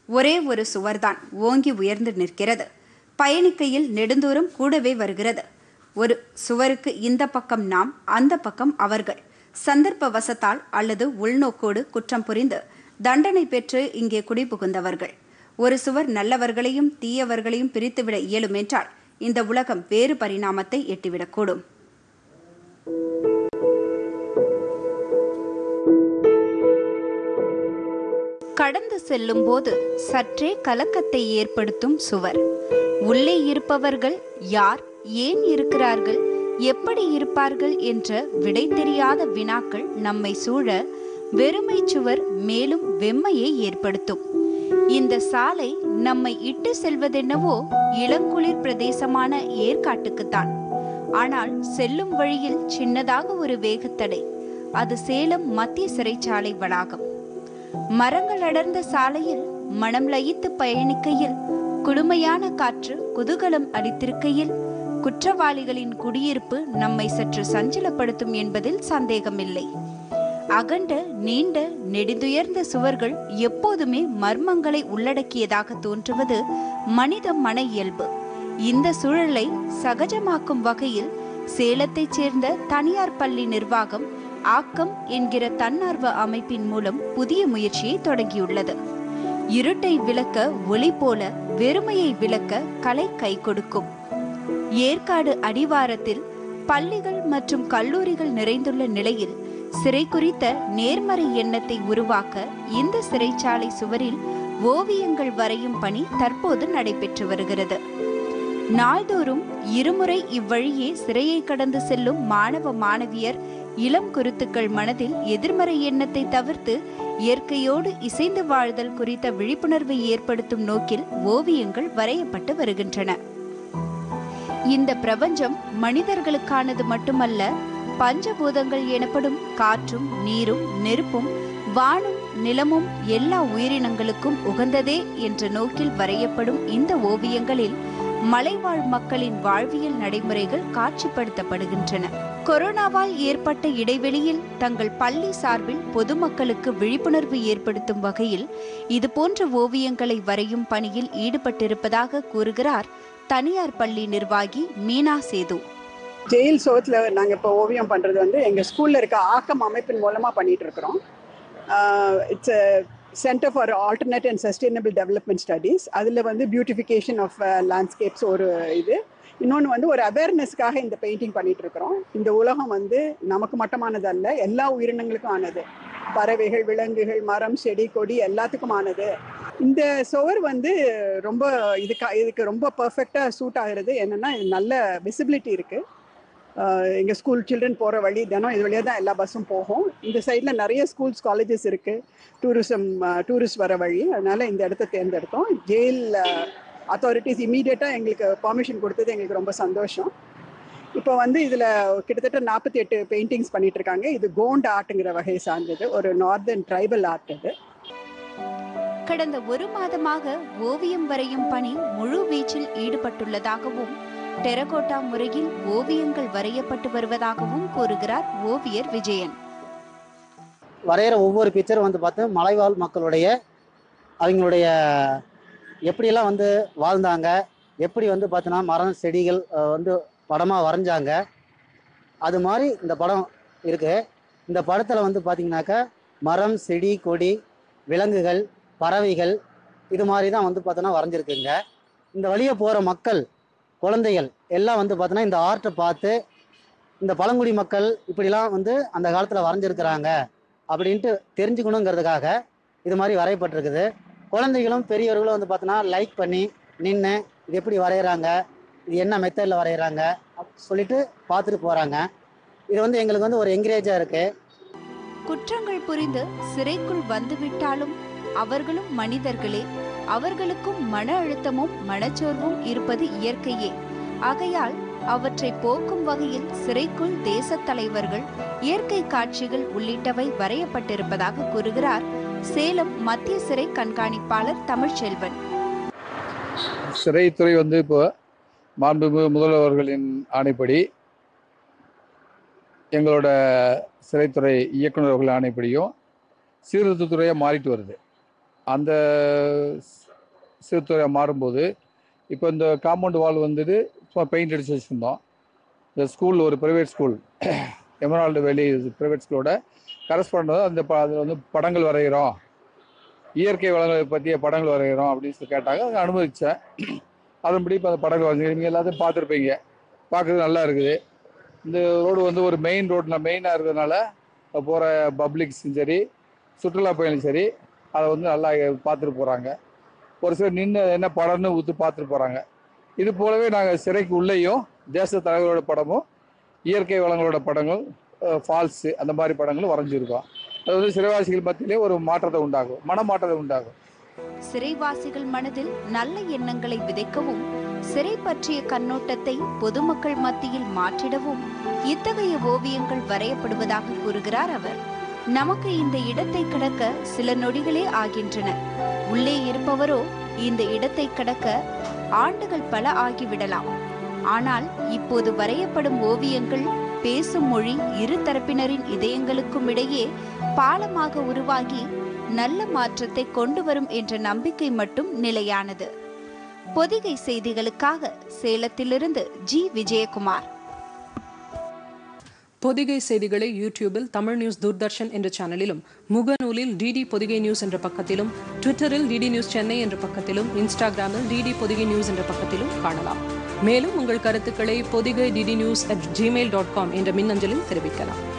ஒரே ஒரு சுவர்தான் ஓங்கி உயர்ந்து நிற்கிறது பயணிக்கையில் நெடுந்தூரம் கூடவே வருகிறது ஒரு சுவருக்கு இந்த பக்கம் நாம் அந்த பக்கம் அவர்கள் சந்தர்ப்ப வசத்தால் அல்லது உள்நோக்கோடு குற்றம் புரிந்து தண்டனை பெற்று இங்கே குடிபுகுந்தவர்கள் ஒரு சுவர் நல்லவர்களையும் தீயவர்களையும் பிரித்துவிட இயலும் என்றால் இந்த உலகம் வேறு பரிணாமத்தை எட்டிவிடக்கூடும் கடந்து செல்லும் போது சற்றே கலக்கத்தை ஏற்படுத்தும் சுவர் உள்ளே இருப்பவர்கள் யார் ஏன் இருக்கிறார்கள் எப்படி இருப்பார்கள் என்ற விடை தெரியாத வினாக்கள் நம்மை சூழ வெறுமை சுவர் மேலும் வெம்மையை ஏற்படுத்தும் இந்த சாலை நம்மை இட்டு செல்வதென்னவோ இளங்குளிர் பிரதேசமான ஏற்காட்டுக்குத்தான் ஆனால் செல்லும் வழியில் சின்னதாக ஒரு வேகத்தடை அது சேலம் மத்திய சிறைச்சாலை வளாகம் மரங்கள் அடர்ந்த சாலையில் மனம் லயித்து பயணிக்கையில் குளுமையான காற்று குதூகலம் அளித்திருக்கையில் குற்றவாளிகளின் குடியிருப்பு நம்மை சற்று சஞ்சலப்படுத்தும் என்பதில் சந்தேகமில்லை அகண்ட நீண்ட நெடுந்துயர்ந்த சுவர்கள் எப்போதுமே மர்மங்களை உள்ளடக்கியதாக தோன்றுவது மனித மன இயல்பு இந்த சூழலை சகஜமாக்கும் வகையில் சேலத்தைச் சேர்ந்த தனியார் பள்ளி நிர்வாகம் ஆக்கம் என்கிற தன்னார்வ அமைப்பின் மூலம் புதிய முயற்சியை தொடங்கியுள்ளது இருட்டை விளக்க ஒளி போல வெறுமையை விளக்க கலை கை கொடுக்கும் ஏற்காடு அடிவாரத்தில் பள்ளிகள் மற்றும் கல்லூரிகள் நிறைந்துள்ள நிலையில் சிறை குறித்த நேர்மறை எண்ணத்தை உருவாக்க இந்த சிறைச்சாலை சுவரில் ஓவியங்கள் வரையும் பணி தற்போது நடைபெற்று வருகிறது நாள்தோறும் இருமுறை இவ்வழியே சிறையை கடந்து செல்லும் மாணவ மாணவியர் இளம் குருத்துக்கள் மனதில் எதிர்மறை எண்ணத்தை தவிர்த்து இயற்கையோடு இசைந்து வாழ்தல் குறித்த விழிப்புணர்வை ஏற்படுத்தும் நோக்கில் ஓவியங்கள் வரையப்பட்டு வருகின்றன இந்த பிரபஞ்சம் மனிதர்களுக்கானது மட்டுமல்ல பஞ்சபூதங்கள் எனப்படும் காற்றும் நீரும் நெருப்பும் வானும் நிலமும் எல்லா உயிரினங்களுக்கும் உகந்ததே என்ற நோக்கில் வரையப்படும் இந்த ஓவியங்களில் மலைவாழ் மக்களின் வாழ்வியல் நடைமுறைகள் காட்சிப்படுத்தப்படுகின்றன கொரோனாவால் ஏற்பட்ட இடைவெளியில் தங்கள் பள்ளி சார்பில் பொதுமக்களுக்கு விழிப்புணர்வு ஏற்படுத்தும் வகையில் இதுபோன்ற ஓவியங்களை வரையும் பணியில் ஈடுபட்டிருப்பதாக கூறுகிறார் தனியார் பள்ளி நிர்வாகி மீனா சேது ஜெயில் சோத்தில் நாங்கள் இப்போ ஓவியம் பண்ணுறது வந்து எங்கள் ஸ்கூலில் இருக்க ஆக்கம் அமைப்பின் மூலமாக பண்ணிட்டு இருக்கிறோம் it's centre for alternate and sustainable development studies அதில் வந்து பியூட்டிஃபிகேஷன் ஆஃப் லேண்ட்ஸ்கேப்ஸ் ஒரு இது இன்னொன்று வந்து ஒரு அவேர்னஸ்க்காக இந்த பெயிண்டிங் பண்ணிட்டு இருக்கிறோம் இந்த உலகம் வந்து நமக்கு மட்டுமானது அல்ல எல்லா உயிரினங்களுக்கும் ஆனது பறவைகள் விலங்குகள் மரம் செடி கொடி எல்லாத்துக்கும் ஆனது இந்த சுவர் வந்து ரொம்ப இதுக்கு இதுக்கு ரொம்ப பர்ஃபெக்டாக சூட் ஆகுறது என்னென்னா இது நல்ல விசிபிலிட்டி இருக்குது எங்கள் ஸ்கூல் சில்ட்ரன் போகிற வழி தினம் இது வழியாக தான் எல்லா பஸ்ஸும் போகும் இந்த சைடில் நிறைய ஸ்கூல்ஸ் காலேஜஸ் இருக்குது டூரிசம் டூரிஸ்ட் வர வழி அதனால் இந்த இடத்த தேர்ந்தெடுத்தோம் ஜெயில் அத்தாரிட்டிஸ் இமீடியட்டாக எங்களுக்கு பர்மிஷன் கொடுத்தது எங்களுக்கு ரொம்ப சந்தோஷம் இப்போ வந்து இதில் கிட்டத்தட்ட நாற்பத்தி எட்டு பெயிண்டிங்ஸ் பண்ணிட்டு இருக்காங்க இது கோண்ட் ஆர்ட்டுங்கிற வகையை சார்ந்தது ஒரு நார்தர்ன் ட்ரைபல் ஆர்ட் இது கடந்த ஒரு மாதமாக ஓவியம் வரையும் பணி முழு வீச்சில் ஈடுபட்டுள்ளதாகவும் டெரகோட்டா முறையில் ஓவியங்கள் வரையப்பட்டு வருவதாகவும் கூறுகிறார் ஓவியர் விஜயன் வரைகிற ஒவ்வொரு பிக்சரும் வந்து பார்த்து மலைவாழ் மக்களுடைய அவங்களுடைய எப்படியெல்லாம் வந்து வாழ்ந்தாங்க எப்படி வந்து பார்த்தோன்னா மரம் செடிகள் அஹ், வந்து படமாக வரைஞ்சாங்க அது மாதிரி இந்த படம் இருக்குது இந்த படத்தில் வந்து பார்த்தீங்கன்னாக்கா மரம் செடி கொடி விலங்குகள் பறவைகள் இது மாதிரி தான் வந்து பார்த்தோன்னா வரைஞ்சிருக்குங்க இந்த வழியே போகிற மக்கள் குழந்தைகள் எல்லாம் வந்து பார்த்தோன்னா இந்த ஆர்ட்டை பார்த்து இந்த பழங்குடி மக்கள் இப்படிலாம் வந்து அந்த காலத்தில் வரைஞ்சிருக்கிறாங்க அப்படின்ட்டு தெரிஞ்சுக்கணுங்கிறதுக்காக இது மாதிரி வரையப்பட்டிருக்குது குழந்தைகளும் பெரியவர்களும் வந்து பார்த்தோன்னா லைக் பண்ணி நின்று இது எப்படி வரைகிறாங்க இது என்ன மெத்தடில் வரைகிறாங்க சொல்லிட்டு பார்த்துட்டு போகிறாங்க இது வந்து எங்களுக்கு வந்து ஒரு என்கரேஜாக இருக்குது குற்றங்கள் புரிந்து சிறைக்குள் வந்துவிட்டாலும் அவர்களும் மனிதர்களே அவர்களுக்கும் மன அழுத்தமும் மனச்சோர்வும் இருப்பது இயற்கையே ஆகையால் அவற்றை போக்கும் வகையில் சிறைக்குள் தேசத் தலைவர்கள் இயற்கை காட்சிகள் உள்ளிட்டவை வரையப்பட்டிருப்பதாக கூறுகிறார் சேலம் மத்திய சிறை கண்காணிப்பாளர் தமிழ்ச்செல்வன் சிறைத்துறை வந்து இப்போ மாண்புமிகு முதல்வர்களின் ஆணைப்படி எங்களோட சிறைத்துறை இயக்குநர்கள் ஆணைப்படியும் சீர்திருத்தத்துறையாக மாறிட்டு வருது அந்த சிறுத்துறை மாறும்போது இப்போ இந்த காம்பவுண்ட் வால் வந்துட்டு சும்மா பெயிண்ட் அடிச்சு வச்சுருந்தோம் இந்த ஸ்கூல் ஒரு private school emerald valley private ஸ்கூலோட கரஸ்பாண்ட் அந்த ப அதில் வந்து படங்கள் வரைகிறோம் இயற்கை வளங்களை பற்றிய படங்கள் வரைகிறோம் அப்படின்னு சொல்லி கேட்டாங்க அதை அனுமதித்தேன் அதன்படி இப்போ அந்த படங்கள் வரைஞ்சி நீங்கள் எல்லாத்தையும் பார்த்துருப்பீங்க பார்க்குறது நல்லா இருக்குது இந்த ரோடு வந்து ஒரு மெயின் ரோட்டில் மெயினாக இருக்கிறதுனால போகிற பப்ளிக்ஸும் சரி சுற்றுலா பயணியும் சரி அதை வந்து நல்லா பார்த்துட்டு போகிறாங்க ஒரு சிலர் நின்று என்ன படம்னு ஊற்று பார்த்துட்டு போகிறாங்க இது போலவே நாங்கள் சிறைக்கு உள்ளேயும் தேச தலைவரோட படமும் இயற்கை வளங்களோட படங்கள் ஃபால்ஸு அந்த மாதிரி படங்களும் வரைஞ்சிருக்கோம் அது வந்து சிறைவாசிகள் மத்தியிலே ஒரு மாற்றத்தை உண்டாகும் மன மாற்றத்தை உண்டாகும் சிறைவாசிகள் மனதில் நல்ல எண்ணங்களை விதைக்கவும் சிறை பற்றிய கண்ணோட்டத்தை பொதுமக்கள் மத்தியில் மாற்றிடவும் இத்தகைய ஓவியங்கள் வரையப்படுவதாக கூறுகிறார் அவர் நமக்கு இந்த இடத்தை கடக்க சில நொடிகளே ஆகின்றன உள்ளே இருப்பவரோ இந்த இடத்தை கடக்க ஆண்டுகள் பல ஆகிவிடலாம் ஆனால் இப்போது வரையப்படும் ஓவியங்கள் பேசும் மொழி இரு தரப்பினரின் இதயங்களுக்கும் இடையே பாலமாக உருவாகி நல்ல மாற்றத்தை கொண்டு வரும் என்ற நம்பிக்கை மட்டும் நிலையானது பொதிகை செய்திகளுக்காக சேலத்திலிருந்து ஜி விஜயகுமார் பொதிகை செய்திகளை யூடியூபில் தமிழ் நியூஸ் தூர்தர்ஷன் என்ற சேனலிலும் முகநூலில் டிடி பொதிகை நியூஸ் என்ற பக்கத்திலும் ட்விட்டரில் டிடி நியூஸ் சென்னை என்ற பக்கத்திலும் இன்ஸ்டாகிராமில் டிடி பொதிகை நியூஸ் என்ற பக்கத்திலும் காணலாம் மேலும் உங்கள் கருத்துக்களை Podhigai DD news at Gmail dot com என்ற மின்னஞ்சலில் தெரிவிக்கலாம்